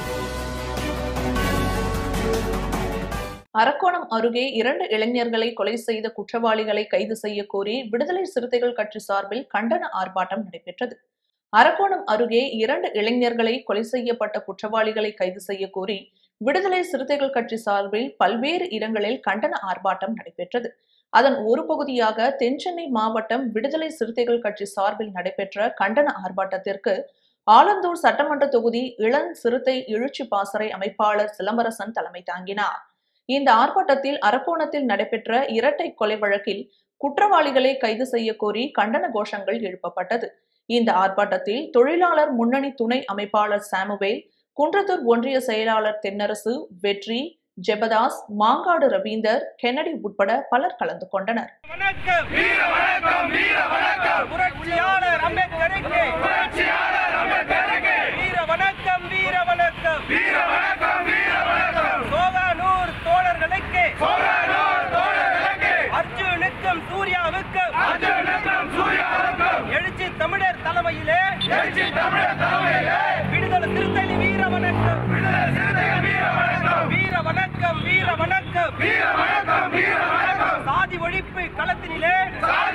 அரக்கோணம் அருகே இரண்டு இளைஞர்களை கொலை செய்த குற்றவாளிகளை கைது செய்ய கோரி விடுதலை சிறுத்தைகள் கட்சி சார்பில் கண்டன ஆர்ப்பாட்டம் நடைபெற்றது அரக்கோணம் அருகே இரண்டு இளைஞர்களை கொலை செய்யப்பட்ட குற்றவாளிகளை கைது செய்ய கோரி விடுதலை சிறுத்தைகள் கட்சி சார்பில் பல்வேறு இடங்களில் கண்டன ஆர்ப்பாட்டம் நடைபெற்றது அதன் ஒரு பகுதியாக தென்சென்னை மாவட்டம் விடுதலை சிறுத்தைகள் கட்சி சார்பில் நடைபெற்ற கண்டன ஆர்ப்பாட்டத்திற்கு ஆலந்தூர் சட்டமன்ற தொகுதி இளம் சிறுத்தை எழுச்சி பாசறை அமைப்பாளர் சிலம்பரசன் தலைமை தாங்கினார் இந்த ஆர்ப்பாட்டத்தில் அரக்கோணத்தில் நடைபெற்ற இரட்டை கொலை வழக்கில் குற்றவாளிகளை கைது செய்ய கோரி கண்டன கோஷங்கள் எழுப்பப்பட்டது இந்த ஆர்ப்பாட்டத்தில் தொழிலாளர் முன்னணி துணை அமைப்பாளர் சாமுவேல் குன்றத்தூர் ஒன்றிய செயலாளர் தென்னரசு வெற்றி ஜெபதாஸ் மாங்காடு ரவீந்தர் கென்னடி உட்பட பலர் கலந்து கொண்டனர் வணக்கம் வீர வணக்கம் வீர வணக்கம் புரட்சியாளர் அம்பேத்கருக்கு புரட்சியாளர் அம்பேத்கருக்கு வீர வணக்கம் வீர வணக்கம் வீர வணக்கம் வீர வணக்கம் சோகானூர் தோழர்களுக்கு சோகானூர் தோழர்களுக்கு அர்ஜுனுக்கும் சூர்யாவுக்கும் அர்ஜுனுக்கும் சூர்யாவுக்கும் எழுச்சி தமிழர் தலைமையிலே எழுச்சி தமிழர் தலைமையிலே விடுதலை சிறுத்தைகள் வீர வணக்கம் விடுதலை சிறுத்தைகள் வீர வணக்கம் வீர வணக்கம் வீர வணக்கம் வீர வணக்கம் வீர வணக்கம் சாதி ஒழிப்பு களத்தினிலே சாதி